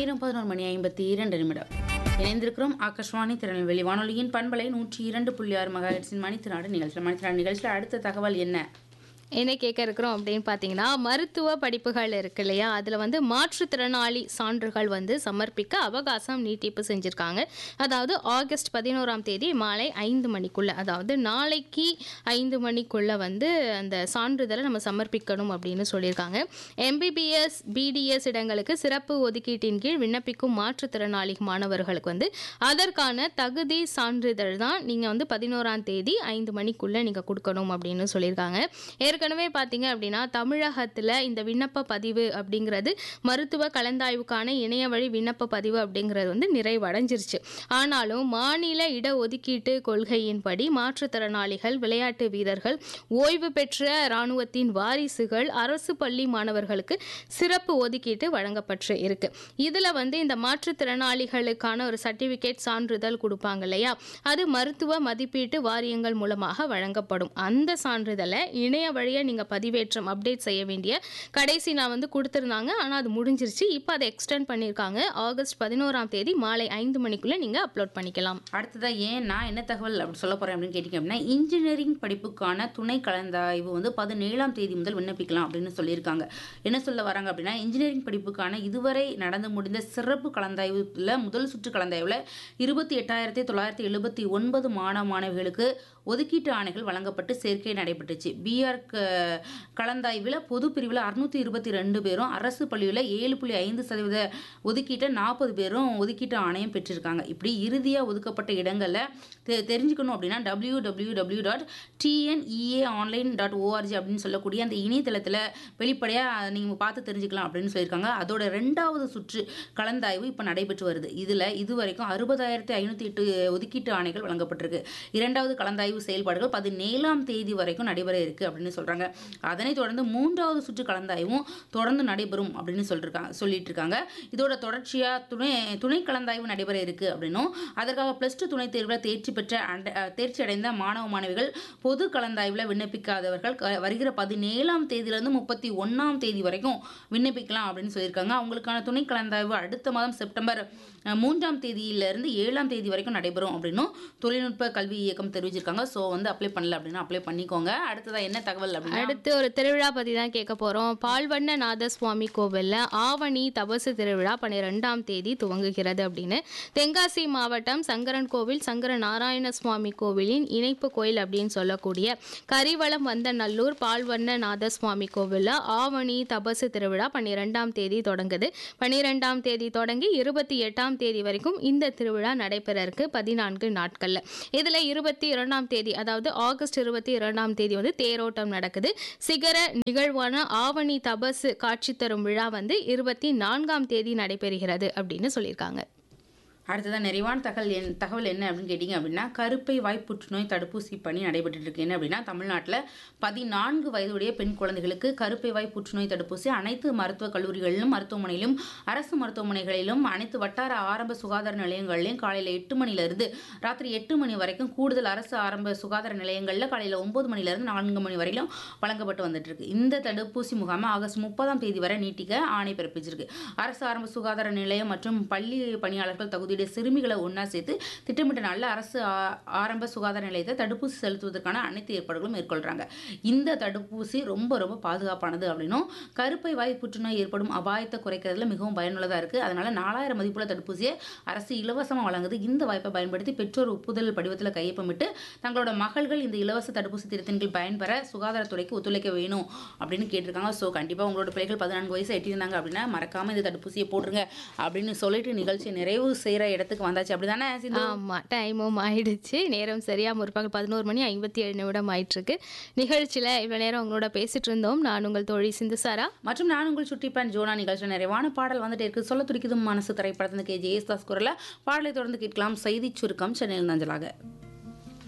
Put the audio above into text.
நேரம் பதினோரு மணி ஐம்பத்தி இரண்டு நிமிடம் இணைந்திருக்கிறோம் ஆகாஷ்வாணி திருநெல்வேலி வானொலியின் பண்பலை நூற்றி இரண்டு புள்ளி ஆறு மகாஹெட்ஸின் மணித்திராடு நிகழ்ச்சி மணித்திராடு நிகழ்ச்சியில் அடுத்த தகவல் என்ன என்ன கேட்க இருக்கிறோம் அப்படின்னு பார்த்தீங்கன்னா மருத்துவ படிப்புகள் இருக்கு இல்லையா அதில் வந்து மாற்றுத்திறனாளி சான்றுகள் வந்து சமர்ப்பிக்க அவகாசம் நீட்டிப்பு செஞ்சுருக்காங்க அதாவது ஆகஸ்ட் பதினோராம் தேதி மாலை ஐந்து மணிக்குள்ள அதாவது நாளைக்கு ஐந்து மணிக்குள்ள வந்து அந்த சான்றிதழை நம்ம சமர்ப்பிக்கணும் அப்படின்னு சொல்லியிருக்காங்க எம்பிபிஎஸ் பிடிஎஸ் இடங்களுக்கு சிறப்பு ஒதுக்கீட்டின் கீழ் விண்ணப்பிக்கும் மாற்றுத்திறனாளி மாணவர்களுக்கு வந்து அதற்கான தகுதி சான்றிதழ் தான் நீங்கள் வந்து பதினோராம் தேதி ஐந்து மணிக்குள்ளே நீங்கள் கொடுக்கணும் அப்படின்னு சொல்லியிருக்காங்க ஏற்கனவே பார்த்தீங்க அப்படின்னா தமிழகத்தில் இந்த விண்ணப்ப பதிவு அப்படிங்கிறது மருத்துவ கலந்தாய்வுக்கான இணைய வழி விண்ணப்ப பதிவு அப்படிங்கிறது வந்து நிறைவடைஞ்சிருச்சு ஆனாலும் மாநில இடஒதுக்கீட்டு கொள்கையின்படி மாற்றுத்திறனாளிகள் விளையாட்டு வீரர்கள் ஓய்வு பெற்ற இராணுவத்தின் வாரிசுகள் அரசு பள்ளி மாணவர்களுக்கு சிறப்பு ஒதுக்கீட்டு வழங்கப்பட்டு இருக்கு இதில் வந்து இந்த மாற்றுத்திறனாளிகளுக்கான ஒரு சர்டிஃபிகேட் சான்றிதழ் கொடுப்பாங்க இல்லையா அது மருத்துவ மதிப்பீட்டு வாரியங்கள் மூலமாக வழங்கப்படும் அந்த சான்றிதழை இணைய வழியாக நீங்கள் பதிவேற்றம் அப்டேட் செய்ய வேண்டிய கடைசி நான் வந்து கொடுத்துருந்தாங்க ஆனால் அது முடிஞ்சிருச்சு இப்போ அதை எக்ஸ்டெண்ட் பண்ணியிருக்காங்க ஆகஸ்ட் பதினோராம் தேதி மாலை ஐந்து மணிக்குள்ளே நீங்கள் அப்லோட் பண்ணிக்கலாம் அடுத்ததா ஏன் நான் என்ன தகவல் அப்படி சொல்ல போறேன் அப்படின்னு கேட்டிங்க அப்படின்னா இன்ஜினியரிங் படிப்புக்கான துணை கலந்தாய்வு வந்து பதினேழாம் தேதி முதல் விண்ணப்பிக்கலாம் அப்படின்னு சொல்லியிருக்காங்க என்ன சொல்ல வராங்க அப்படின்னா இன்ஜினியரிங் படிப்புக்கான இதுவரை நடந்து முடிந்த சிறப்பு கலந்தாய்வுல முதல் சுற்று கலந்தாய்வுல இருபத்தி எட்டாயிரத்தி தொள்ளாயிரத்தி எழுபத்தி ஒன்பது மாணவ மாணவிகளுக்கு ஒதுக்கீட்டு ஆணைகள் வழங்கப்பட்டு சேர்க்கை நடைபெற்றுச்சு பிஆர் கலந்தாய்வில் பொது பிரிவில் அறுநூத்தி இருபத்தி ரெண்டு பேரும் அரசு பள்ளியில் ஏழு புள்ளி ஐந்து சதவீத ஒதுக்கீட்டை நாற்பது பேரும் ஒதுக்கீட்டு ஆணையம் பெற்றிருக்காங்க இப்படி இறுதியாக ஒதுக்கப்பட்ட இடங்களில் தெ தெரிஞ்சுக்கணும் அப்படின்னா W W W dot TNEA online dot ORG அப்படின்னு சொல்லக்கூடிய அந்த இணையதளத்தில் வெளிப்படையாக நீங்கள் பார்த்து தெரிஞ்சுக்கலாம் அப்படின்னு சொல்லியிருக்காங்க அதோட ரெண்டாவது சுற்று கலந்தாய்வு இப்போ நடைபெற்று வருது இதில் இதுவரைக்கும் அறுபதாயிரத்தி ஐநூற்றி எட்டு ஒதுக்கீட்டு ஆணைகள் வழங்கப்பட்டிருக்கு இரண்டாவது கலந்தாய்வு செயல்பாடுகள் பதினேழாம் தேதி வரைக்கும் நடைபெற இருக்கு அப்படின்னு சொல்றாங்க அதனைத் தொடர்ந்து மூன்றாவது சுற்று கலந்தாய்வும் தொடர்ந்து நடைபெறும் அப்படின்னு சொல்லிருக்காங்க சொல்லிட்டு இருக்காங்க இதோட தொடர்ச்சியா துணை துணை கலந்தாய்வு நடைபெற இருக்கு அப்படின்னும் அதற்காக பிளஸ் டூ துணைத் தேர்வில் தேர்ச்சி பெற்ற அண்ட- அஹ் தேர்ச்சி அடைந்த மாணவ மாணவிகள் பொது கலந்தாய்வில் விண்ணப்பிக்காதவர்கள் க- வருகிற பதினேழாம் தேதியிலிருந்து முப்பத்தி ஒன்னாம் தேதி வரைக்கும் விண்ணப்பிக்கலாம் அப்படின்னு சொல்லியிருக்காங்க அவங்களுக்கான துணை கலந்தாய்வு அடுத்த மாதம் செப்டம்பர் அஹ், மூன்றாம் தேதியிலிருந்து ஏழாம் தேதி வரைக்கும் நடைபெறும் அப்படின்னும் தொழில்நுட்ப கல்வி இயக்கம் தெரிவிச்சிருக்காங்க ஸோ வந்து அப்ளை பண்ணல அப்படின்னா அப்ளை பண்ணிக்கோங்க அடுத்ததா என்ன தகவல் அப்படின்னா அடுத்து ஒரு திருவிழா பற்றி தான் கேட்க போகிறோம் பால்வண்ண நாதசுவாமி கோவிலில் ஆவணி தபசு திருவிழா பன்னிரெண்டாம் தேதி துவங்குகிறது அப்படின்னு தென்காசி மாவட்டம் சங்கரன் கோவில் சங்கர நாராயண சுவாமி கோவிலின் இணைப்பு கோயில் அப்படின்னு சொல்லக்கூடிய கரிவளம் வந்த நல்லூர் பால்வண்ண நாதசுவாமி கோவிலில் ஆவணி தபசு திருவிழா பன்னிரெண்டாம் தேதி தொடங்குது பன்னிரெண்டாம் தேதி தொடங்கி இருபத்தி எட்டாம் தேதி வரைக்கும் இந்த திருவிழா நடைபெற இருக்கு பதினான்கு நாட்கள்ல இதுல இருபத்தி இரண்டாம் தேதி அதாவது ஆகஸ்ட் இருபத்தி இரண்டாம் தேதி வந்து தேரோட்டம் நடக்குது சிகர நிகழ்வான ஆவணி தபசு காட்சி தரும் விழா வந்து இருபத்தி நான்காம் தேதி நடைபெறுகிறது அப்படின்னு சொல்லியிருக்காங்க அடுத்ததான் நிறைவான தகவல் என் தகவல் என்ன அப்படின்னு கேட்டிங்க அப்படின்னா கருப்பை வாய் புற்றுநோய் தடுப்பூசி பணி நடைபெற்றுட்டு இருக்கு என்ன அப்படின்னா தமிழ்நாட்டில் பதினான்கு வயதுடைய பெண் குழந்தைகளுக்கு கருப்பை வாய் புற்றுநோய் தடுப்பூசி அனைத்து மருத்துவக் கல்லூரிகளிலும் மருத்துவமனையிலும் அரசு மருத்துவமனைகளிலும் அனைத்து வட்டார ஆரம்ப சுகாதார நிலையங்களிலும் காலையில் எட்டு மணிலிருந்து ராத்திரி எட்டு மணி வரைக்கும் கூடுதல் அரசு ஆரம்ப சுகாதார நிலையங்களில் காலையில் ஒன்பது மணிலிருந்து நான்கு மணி வரையிலும் வழங்கப்பட்டு வந்துட்டு இருக்கு இந்த தடுப்பூசி முகாமை ஆகஸ்ட் முப்பதாம் தேதி வரை நீட்டிக்க ஆணை பிறப்பிச்சிருக்கு அரசு ஆரம்ப சுகாதார நிலையம் மற்றும் பள்ளி பணியாளர்கள் தகுதியுடைய சிறுமிகளை ஒன்றா சேர்த்து திட்டமிட்ட நல்ல அரசு ஆ- ஆரம்ப சுகாதார நிலையத்தை தடுப்பூசி செலுத்துவதற்கான அனைத்து ஏற்பாடுகளும் மேற்கொள்றாங்க இந்த தடுப்பூசி ரொம்ப ரொம்ப பாதுகாப்பானது அப்படின்னும் கருப்பை வாய் புற்றுநோய் ஏற்படும் அபாயத்தை குறைக்கிறதுல மிகவும் பயனுள்ளதாக இருக்குது அதனால நாலாயிரம் மதிப்புள்ள தடுப்பூசியை அரசு இலவசமாக வழங்குது இந்த வாய்ப்பை பயன்படுத்தி பெற்றோர் ஒப்புதல் படிவத்தில் கையொப்பமிட்டு தங்களோட மகள்கள் இந்த இலவச தடுப்பூசி திட்டத்தின் கீழ் பயன்பெற சுகாதாரத்துறைக்கு ஒத்துழைக்க வேணும் அப்படின்னு கேட்டிருக்காங்க ஸோ கண்டிப்பாக உங்களோட பிள்ளைகள் பதினான்கு வயசு எட்டியிருந்தாங்க அப்படின்னா மறக்காம இந்த தடுப்பூசியை போட்டுருங்க அப்படின்னு சொல்லிட்டு நிகழ்ச்சி நிறைவு செய்கிற இடத்துக்கு வந்தாச்சு அப்படிதானே சிந்து ஆமா டைமும் ஆயிடுச்சு நேரம் சரியா முற்பகல் பதினோரு மணி ஐம்பத்தி ஏழு நிமிடம் ஆயிட்டிருக்கு நிகழ்ச்சியில இவ்வளவு நேரம் உங்களோட பேசிட்டு இருந்தோம் நான் உங்கள் தோழி சிந்துசாரா மற்றும் நான் உங்கள் சுட்டிப்பான் ஜோனா நிகழ்ச்சியில் நிறைவான பாடல் வந்துட்டு இருக்கு சொல்ல துடிக்குதும் மனசு திரைப்படத்தின் கே ஜெயஸ்தாஸ் குரல பாடலை தொடர்ந்து கேட்கலாம் செய்தி சுருக்கம் சென்னையில் நஞ்சலாக